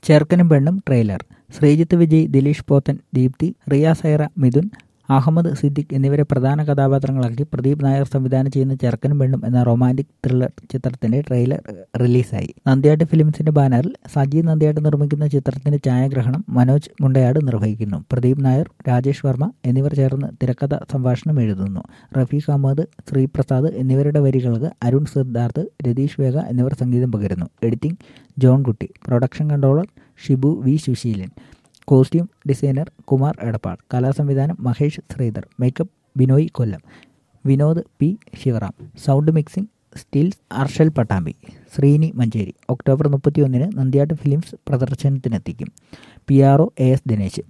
ചെറുക്കനും പെണ്ണും ട്രെയിലർ ശ്രീജിത്ത് വിജയ് ദിലീഷ് പോത്തൻ ദീപ്തി റിയ സൈറ മിഥുൻ അഹമ്മദ് സിദ്ദിഖ് എന്നിവരെ പ്രധാന കഥാപാത്രങ്ങളാക്കി പ്രദീപ് നായർ സംവിധാനം ചെയ്യുന്ന ചെറുക്കനും പെണ്ണും എന്ന റൊമാൻറ്റിക് ത്രില്ലർ ചിത്രത്തിന്റെ ട്രെയിലർ റിലീസായി നന്ദിയാട്ട് ഫിലിംസിന്റെ ബാനറിൽ സജീവ് നന്ദിയാട്ട് നിർമ്മിക്കുന്ന ചിത്രത്തിന്റെ ഛായാഗ്രഹണം മനോജ് മുണ്ടയാട് നിർവഹിക്കുന്നു പ്രദീപ് നായർ രാജേഷ് വർമ്മ എന്നിവർ ചേർന്ന് തിരക്കഥ സംഭാഷണം എഴുതുന്നു റഫീഖ് അഹമ്മദ് ശ്രീപ്രസാദ് എന്നിവരുടെ വരികൾക്ക് അരുൺ സിദ്ധാർത്ഥ് രതീഷ് വേഗ എന്നിവർ സംഗീതം പകരുന്നു editing John Kutty production controller Shibu V Suseelan costume designer Kumar Edappal കലാസംവിധാനം Mahesh Sreedhar makeup Binoy Kollam Vinod P Sivaram sound mixing stills Arshal Pattambi Sreeni Manjeri October മുപ്പത്തിയൊന്നിന് നന്ദിയാട്ട് ഫിലിംസ് പ്രദർശനത്തിനെത്തിക്കും P R O A S Dinesh